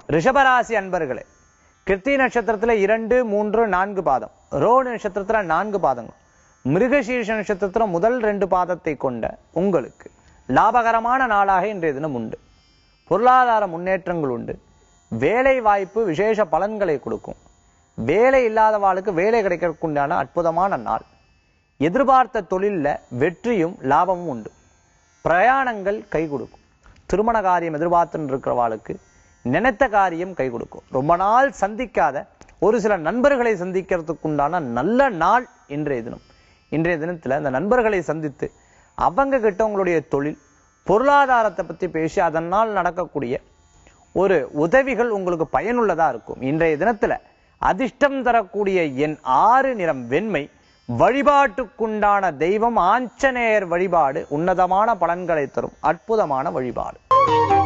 ரிஷபராசி அன்பர்களே கிருத்தி நட்சத்திரத்துல இரண்டு மூன்று நான்கு பாதம் ரோடு நட்சத்திரத்துல நான்கு பாதங்கள் மிருகசீர்ஷ நட்சத்திரத்துல முதல் ரெண்டு பாதத்தை கொண்ட உங்களுக்கு லாபகரமான நாளாக இன்றைய தினம் உண்டு பொருளாதார முன்னேற்றங்கள் உண்டு வேலை வாய்ப்பு விசேஷ பலன்களை கொடுக்கும் வேலை இல்லாதவாளுக்கு வேலை கிடைக்கிறதுக்குண்டான அற்புதமான நாள் எதிர்பார்த்த தொழில்ல வெற்றியும் லாபமும் உண்டு பிரயாணங்கள் கை கொடுக்கும் திருமண காரியம் எதிர்பார்த்துன்னு இருக்கிறவாளுக்கு நினைத்த காரியம் கை கொடுக்கும் ரொம்ப நாள் சந்திக்காத ஒரு சில நண்பர்களை சந்திக்கிறதுக்குண்டான நல்ல நாள் இன்றைய தினம் இன்றைய தினத்துல அந்த நண்பர்களை சந்தித்து அவங்க கிட்ட உங்களுடைய தொழில் பொருளாதாரத்தை பத்தி பேசி அதனால் நடக்கக்கூடிய ஒரு உதவிகள் உங்களுக்கு பயனுள்ளதா இருக்கும் இன்றைய தினத்துல அதிர்ஷ்டம் தரக்கூடிய என் ஆறு நிறம் வெண்மை வழிபாட்டுக்குண்டான தெய்வம் ஆஞ்சநேயர் வழிபாடு உன்னதமான பலன்களை தரும் அற்புதமான வழிபாடு